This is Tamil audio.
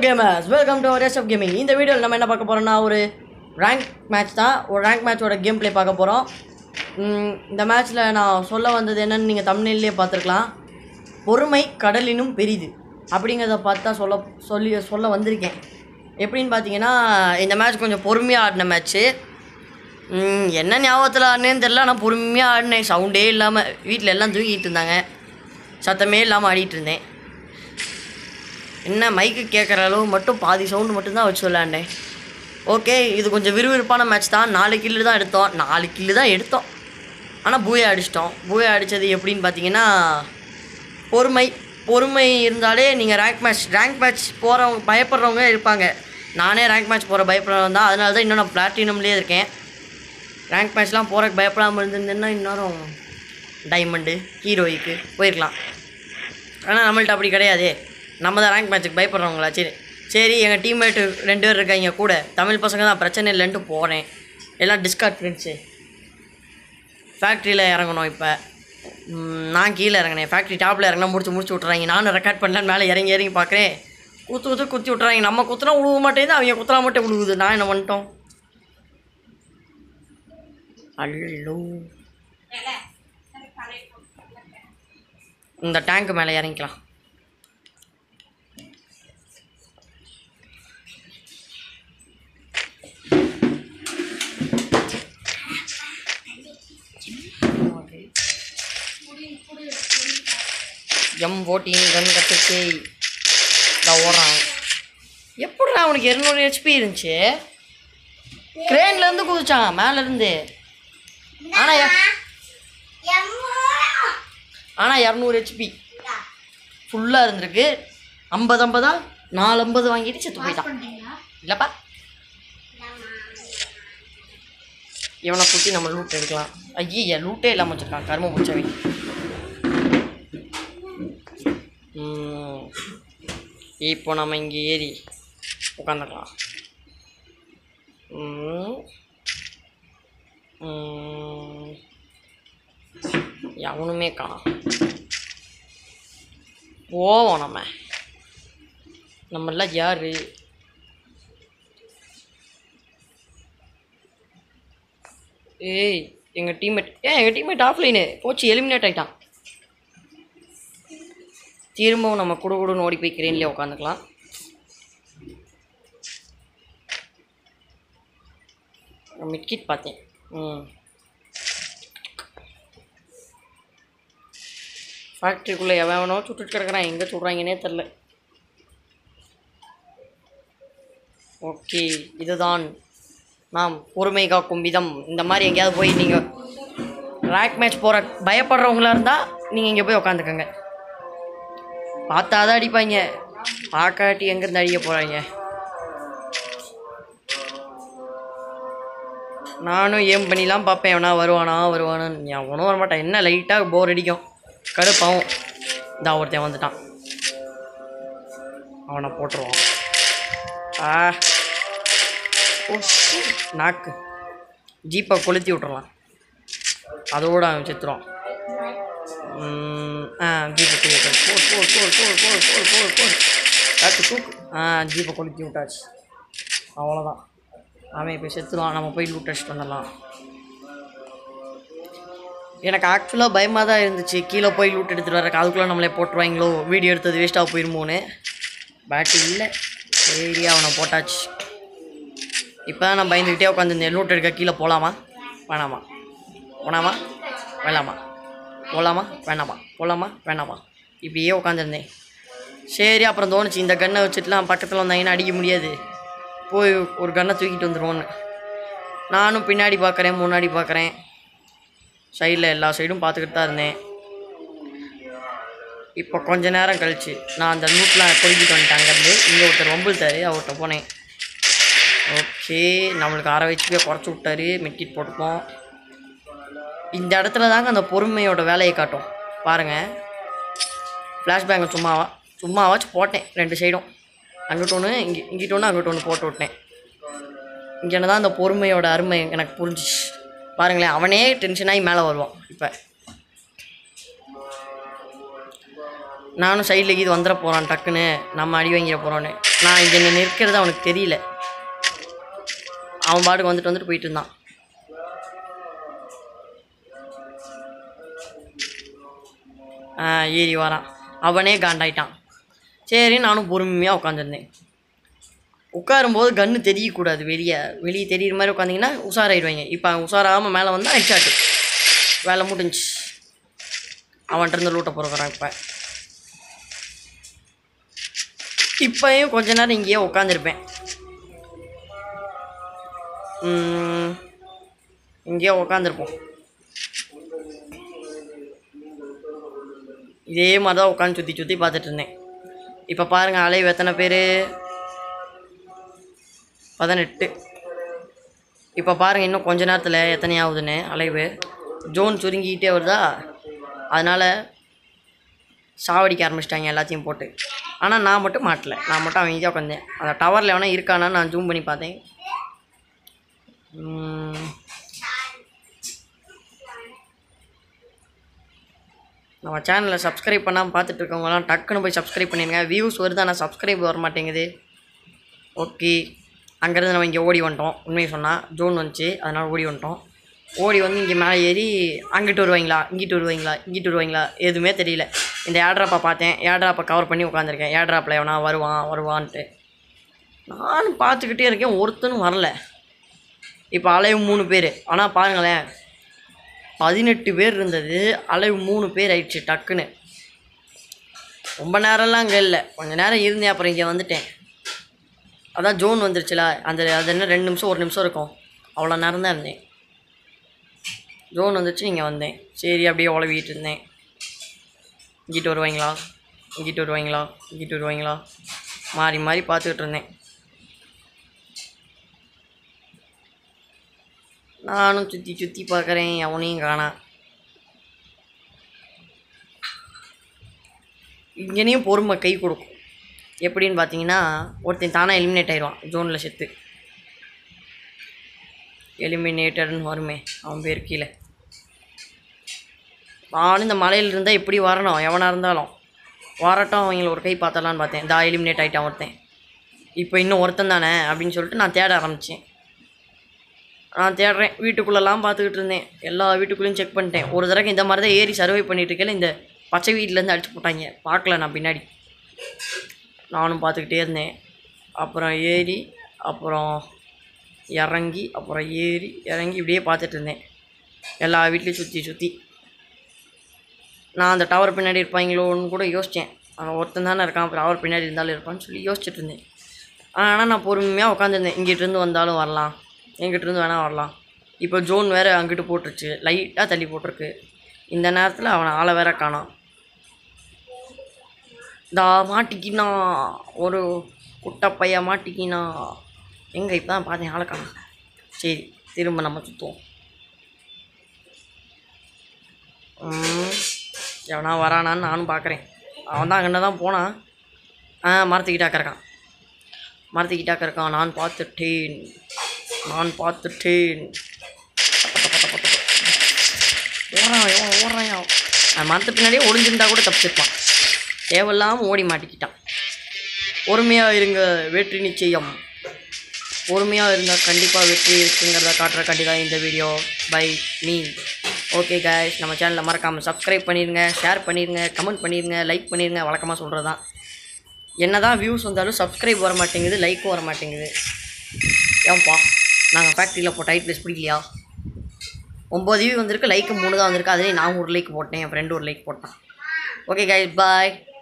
gamers welcome to race of gaming இந்த வீடியோவில் நம்ம என்ன பார்க்க போகிறோம்னா ஒரு ரேங்க் மேட்ச் தான் ஒரு ரேங்க் மேட்சோட கேம் ப்ளே பார்க்க போகிறோம் இந்த மேட்ச்சில் நான் சொல்ல வந்தது என்னன்னு நீங்கள் தமிழ்லேயே பார்த்துருக்கலாம் பொறுமை கடலினும் பெரிது அப்படிங்கிறத பார்த்தா சொல்ல சொல்லி சொல்ல வந்திருக்கேன் எப்படின்னு பார்த்தீங்கன்னா இந்த மேட்ச் கொஞ்சம் பொறுமையாக ஆடின மேட்ச்சு என்ன ஞாபகத்தில் ஆடினேன்னு தெரில ஆனால் பொறுமையாக ஆடினேன் சவுண்டே இல்லாமல் வீட்டில் எல்லாம் தூங்கிட்டு இருந்தாங்க சத்தமே இல்லாமல் ஆடிட்டு இருந்தேன் என்ன மைக்கு கேட்குற அளவு மட்டும் பாதி சவுண்டு மட்டும்தான் வச்சு விளாண்டேன் ஓகே இது கொஞ்சம் விறுவிறுப்பான மேட்ச் தான் நாலு கில்லு தான் எடுத்தோம் நாலு கில்லு தான் எடுத்தோம் ஆனால் பூயா அடிச்சிட்டோம் பூயா அடித்தது எப்படின்னு பார்த்தீங்கன்னா பொறுமை பொறுமை இருந்தாலே நீங்கள் ரேங்க் மேட்ச் ரேங்க் மேட்ச் போகிறவங்க பயப்படுறவங்க இருப்பாங்க நானே ரேங்க் மேட்ச் போகிற பயப்படுறவன் தான் அதனால தான் இன்னும் நான் பிளாட்டினம்லேயே இருக்கேன் ரேங்க் மேட்ச்லாம் போகிறக்கு பயப்படாமல் இருந்திருந்தேன்னா இன்னும் டைமண்டு ஹீரோய்க்கு போயிருக்கலாம் ஆனால் நம்மள்ட்ட அப்படி கிடையாதே நம்ம தான் ரேங்க் மேட்ச்சுக்கு பயப்படுறவங்களா சரி சரி எங்கள் டீம்மேட்டு ரெண்டு பேர் இருக்காங்க கூட தமிழ் பசங்க தான் பிரச்சனை இல்லைன்ட்டு போகிறேன் எல்லாம் டிஸ்கார்ட் ஃப்ரெண்ட்ஸு ஃபேக்ட்ரியில் இறங்கணும் இப்போ ம், நான் கீழே இறங்கினேன் ஃபேக்ட்ரி டாப்பில் இறங்கினா முடிச்சு முடிச்சு விட்றாங்க நானும் ரெக்கார்ட் பண்ணலான்னு மேலே இறங்கி இறங்கி பார்க்குறேன் குத்து குத்து குத்தி விட்றாங்க நம்ம குத்துனா உழுவ மாட்டேங்குது அவங்க குத்துனா மட்டும் உழுவுது நான் என்ன பண்ணிட்டோம் அல்லோ இந்த டேங்க் மேலே இறங்கிக்கலாம் எம் ஓட்டிங் கன் கட்டுச்சு நான் ஓடுறான் எப்படிடா அவனுக்கு இரநூறு ஹெச்பி இருந்துச்சு கிரேன்லேருந்து குதிச்சான் மேலேருந்து ஆனால் ஆனால் இரநூறு ஹெச்பி ஃபுல்லாக இருந்திருக்கு ஐம்பது ஐம்பதா நாலு ஐம்பது வாங்கிட்டு செத்து போயிட்டான் இல்லைப்பா இவனை குத்தி நம்ம லூட் எடுக்கலாம் ஐயா லூட்டே இல்லாமல் வச்சுருக்கான் கரும முடிச்சவன் ம், இப்போ நம்ம இங்கே ஏறி உட்காந்துக்கலாம் ம், ம், எவனுமே காணோம் போவோம் நம்ம நம்மளாம் யாரு ஏய் எங்கள் டீம்மேட் ஏன் எங்கள் டீம்மேட் ஆஃப்லைனு போச்சு எலிமினேட் ஆகிட்டான் திரும்பவும் நம்ம குடு குடுன்னு ஓடி போய் கிரேன்லேயே உட்காந்துக்கலாம் மிட்கிட் பார்த்தேன் ம் ஃபேக்ட்ரிக்குள்ளே எவனோ சுட்டுட்டு கிடக்குறான் எங்கே சுடுறாங்கன்னே தெரில ஓகே இதுதான் நாம் பொறுமை காக்கும் விதம் இந்த மாதிரி எங்கேயாவது போய் நீங்கள் ரேக் மேட்ச் போகிற பயப்படுறவங்களா இருந்தால் நீங்கள் இங்கே போய் உக்காந்துக்கோங்க பார்த்தா தான் அடிப்பாங்க பார்க்காட்டி எங்கேருந்து அடிக்க போகிறாங்க நானும் ஏம் பண்ணிலாம் பார்ப்பேன் எவனா வருவானா வருவானான்னு எவனும் வரமாட்டான் என்ன லைட்டாக போர் அடிக்கும் கடுப்பாவும் இந்த ஒருத்தன் வந்துட்டான் அவனை போட்டுருவான் ஆ ஓ நாக்கு ஜீப்பை கொளுத்தி விட்டுறலாம் அதோட அவன் செத்துருவான் ம், ஆ ஜீப்பை கொளுத்தி விட்டாச்சு போடு போடு போடு போடு போடு போடு போடு போடு காட்டு தூக்கு ஆ ஜீப்பை கொளுத்தி விட்டாச்சு அவ்வளோதான் அவன் இப்போ செத்துருவான் நம்ம போய் லூட் அடிச்சுட்டு வந்துடலாம் எனக்கு ஆக்சுவலாக பயமாக தான் இருந்துச்சு கீழே போய் லூட் எடுத்துகிட்டு வரக்கு அதுக்குள்ளே நம்மளே போட்டுருவாங்களோ வீடியோ எடுத்தது வேஸ்ட்டாக போயிருமோன்னு பட் இல்லை சரி அவனை போட்டாச்சு இப்போ தான் நான் பயந்துக்கிட்டே உட்காந்துருந்தேன் லூட் எடுக்க கீழே போகலாமா வேணாமா போனாமா வேணாமா போகலாமா வேணாமா போகலாமா வேணாமா இப்படியே உட்காந்துருந்தேன் சரி அப்புறம் தோணுச்சு இந்த கன்னை வச்சுட்டுலாம் பக்கத்தில் வந்தாங்கன்னா அடிக்க முடியாது போய் ஒரு கன்னை தூக்கிட்டு வந்துடுவோன்னு நானும் பின்னாடி பார்க்குறேன் முன்னாடி பார்க்குறேன் சைடில் எல்லா சைடும் பார்த்துக்கிட்டு தான் இருந்தேன் இப்போ கொஞ்ச நேரம் கழிச்சு நான் அந்த லூட்லாம் பொறுக்கிட்டு வந்துட்டேன் அங்கேருந்து இங்கே ஒருத்தர் வம்பிழ்த்தாரு அவர்கிட்ட போனேன் ஓகே நம்மளுக்கு அரை வச்சுக்கே குறைச்சி விட்டாரு மெட்கிட் போட்டுப்போம் இந்த இடத்துல தாங்க அந்த பொறுமையோட வேலையை காட்டும் பாருங்கள் ஃப்ளாஷ்பேங்கை சும்மாவா சும்மாவாச்சும் போட்டேன் ரெண்டு சைடும் அங்கிட்டு ஒன்று இங்கே இங்கிட்ட ஒன்று அங்கிட்ட ஒன்று போட்டு விட்டேன் இங்கே தான் அந்த பொறுமையோட அருமை எனக்கு புரிஞ்சிச்சு பாருங்களேன் அவனே டென்ஷனாகி மேலே வருவான் இப்போ நானும் சைடில் இது வந்துட போகிறான் டக்குன்னு நம்ம அடி வாங்கிட போகிறோன்னு நான் இங்கே நிற்கிறது அவனுக்கு தெரியல அவன் பாட்டுக்கு வந்துட்டு வந்துட்டு போயிட்டு இருந்தான் ஆ ஏறி வரான் அவனே காண்டாயிட்டான் சரி நானும் பொறுமையாக உட்காந்துருந்தேன் உட்காரும்போது கன்று தெரியக்கூடாது வெளியே வெளியே தெரியுற மாதிரி உட்காந்திங்கன்னா உஷாராயிடுவாங்க இப்போ அவன் உஷாராகாமல் மேலே வந்தால் ஹெட்ஷாட்டு வேலை முடிஞ்சு அவன்கிட்ட இருந்து லூட்ட போகிறான் இப்போ இப்போயும் கொஞ்ச நேரம் இங்கேயே உட்காந்துருப்பேன் இங்கேயே உட்காந்துருப்போம் இதே மாதிரி தான் உட்காந்து சுற்றி சுற்றி பார்த்துட்டு இருந்தேன் இப்போ பாருங்கள் அலைவு எத்தனை பேர் பதினெட்டு இப்போ பாருங்கள் இன்னும் கொஞ்ச நேரத்தில் எத்தனை ஆகுதுன்னு அலைவு ஜோன் சுருங்கிக்கிட்டே வருதா அதனால் சாவடிக்க ஆரம்பிச்சிட்டாங்க எல்லாத்தையும் போட்டு ஆனால் நான் மட்டும் மாட்டல நான் மட்டும் அவன் ஈஸியாக உட்காந்தேன் அந்த டவரில் எவனா இருக்கானான்னு நான் ஜூம் பண்ணி பார்த்தேன் உம், நம்ம சேனலை சப்ஸ்கிரைப் பண்ணாமல் பார்த்துட்டு இருக்கவங்களாம் டக்குன்னு போய் சப்ஸ்கிரைப் பண்ணிடுங்க வியூஸ் வருது ஆனால் சப்ஸ்கிரைப் வர மாட்டேங்குது ஓகே அங்கேருந்து நம்ம இங்கே ஓடி வந்துட்டோம் உண்மையை சொன்னால் ஜோன் வந்துச்சு அதனால் ஓடி வந்துட்டோம் ஓடி வந்து இங்கே மேலே ஏறி அங்கிட்டு வருவாங்களா இங்கிட்டு வருவாங்களா இங்கிட்டு வருவாங்களா எதுவுமே தெரியல இந்த ஏட்ராப்பை பார்த்தேன் ஏட்ராப்பை கவர் பண்ணி உட்காந்துருக்கேன் ஏட்ராப்பில் எவனா வருவான் வருவான்ட்டு நானும் பார்த்துக்கிட்டே இருக்கேன் ஒருத்தனும் வரல இப்போ அலைவு மூணு பேர் ஆனால் பாருங்களேன் பதினெட்டு பேர் இருந்தது அளவு மூணு பேர் ஆயிடுச்சு டக்குன்னு ரொம்ப நேரம்லாம் அங்கே இல்லை கொஞ்ச நேரம் இருந்தேன் அப்புறம் இங்கே வந்துட்டேன் அதான் ஜோன் வந்துருச்சுல அந்த அது என்ன ரெண்டு நிமிஷம் ஒரு நிமிஷம் இருக்கும் அவ்வளோ நேரம் தான் இருந்தேன் ஜோன் வந்துச்சு இங்கே வந்தேன் சரி அப்படியே உழவிட்டு இருந்தேன் இங்கிட்டு வருவாங்களா இங்கிட்டு வருவாங்களா இங்கிட்டு வருவாங்களா மாறி மாறி பார்த்துக்கிட்டு இருந்தேன் நானும் சுற்றி சுற்றி பார்க்குறேன் அவனையும் காணா இங்கேனையும் பொறுமை கை கொடுக்கும் எப்படின்னு பார்த்தீங்கன்னா ஒருத்தன் தானாக எலிமினேட் ஆயிடுவான் ஜோனில் செத்து எலிமினேட்டர்னு வருமே அவன் பேர் கீழே நானும் இந்த மலையில் இருந்தால் எப்படி வரணும் எவனாக இருந்தாலும் வரட்டும் அவங்கள ஒரு கை பார்த்தலான்னு பார்த்தேன் தா எலிமினேட் ஆகிட்டான் ஒருத்தன் இப்போ இன்னும் ஒருத்தன் தானே அப்படின்னு சொல்லிட்டு நான் தேட ஆரம்பித்தேன் நான் தேடுறேன் வீட்டுக்குள்ளெல்லாம் பார்த்துக்கிட்டு இருந்தேன் எல்லா வீட்டுக்குள்ளேயும் செக் பண்ணிட்டேன் ஒரு தடவை இந்த மாதிரி தான் ஏறி சர்வை பண்ணிட்டு இருக்கேன் இந்த பச்சை வீட்டிலேருந்து அடிச்சு போட்டாங்க பார்க்கல நான் பின்னாடி நானும் பார்த்துக்கிட்டே இருந்தேன் அப்புறம் ஏறி அப்புறம் இறங்கி அப்புறம் ஏறி இறங்கி இப்படியே பார்த்துட்டு இருந்தேன் எல்லா வீட்லேயும் சுற்றி சுற்றி நான் அந்த டவர் பின்னாடி இருப்பாங்களோன்னு கூட யோசித்தேன் அவன் ஒருத்தன் தானே இருக்கான் அப்புறம் அவர் பின்னாடி இருந்தாலும் இருப்பான்னு சொல்லி யோசிச்சுட்டு இருந்தேன் ஆனால் நான் பொறுமையாக உட்காந்துருந்தேன் இங்கிட்டிருந்து வந்தாலும் வரலாம் எங்கிட்டிருந்து வேணால் வரலாம் இப்போ ஜோன் வேறு அங்கிட்டு போட்டுருச்சு லைட்டாக தள்ளி போட்டிருக்கு இந்த நேரத்தில் அவனை ஆளை வேற காணோம் தா மாட்டிக்கினா ஒரு குட்டப்பைய மாட்டிக்கினா எங்கே இப்போ தான் பார்த்தேன் ஆளை காணோம் சரி திரும்ப நம்ம சுற்றுவோம் ம், எவனா வரானான்னு நானும் பார்க்குறேன் அவன் தான் அங்கே தான் போனான் ஆ மரத்துக்கிட்டாக்க இருக்கான் மரத்துக்கிட்டாக்க இருக்கான் நான் பார்த்துட்டேன் நான் பார்த்துட்டேன் ஓடுறான் எவன் ஓடுறான் அவன் அவன் மரத்து பின்னாடியே ஒளிஞ்சிருந்தா கூட தப்பிச்சிருப்பான் தேவையில்லாமல் ஓடி மாட்டிக்கிட்டான் பொறுமையாக இருங்க வெற்றி நிச்சயம் பொறுமையாக இருந்தால் கண்டிப்பாக வெற்றி இருக்குங்கிறத காட்டுறக்காண்டி தான் இந்த video by me okay guys நம்ம சேனலை மறக்காமல் சப்ஸ்கிரைப் பண்ணிடுங்க ஷேர் பண்ணிடுங்க கமெண்ட் பண்ணிடுங்க லைக் பண்ணிடுங்க வழக்கமாக சொல்கிறது தான் என்ன தான் வியூஸ் வந்தாலும் சப்ஸ்கிரைப் வர மாட்டேங்குது லைக்கும் வர மாட்டேங்குது ஏன்பா நாங்கள் ஃபேக்ட்ரியில் போட்ட டைட் ப்ளஸ் பிடிக்கலையா ஒம்பது வியூ வந்திருக்கு லைக்கு மூணு தான் வந்திருக்கு அதுலேயும் நான் ஒரு லைக் போட்டேன் என் ஃப்ரெண்டு ஒரு லைக் போட்டான் ஓகே guys பாய்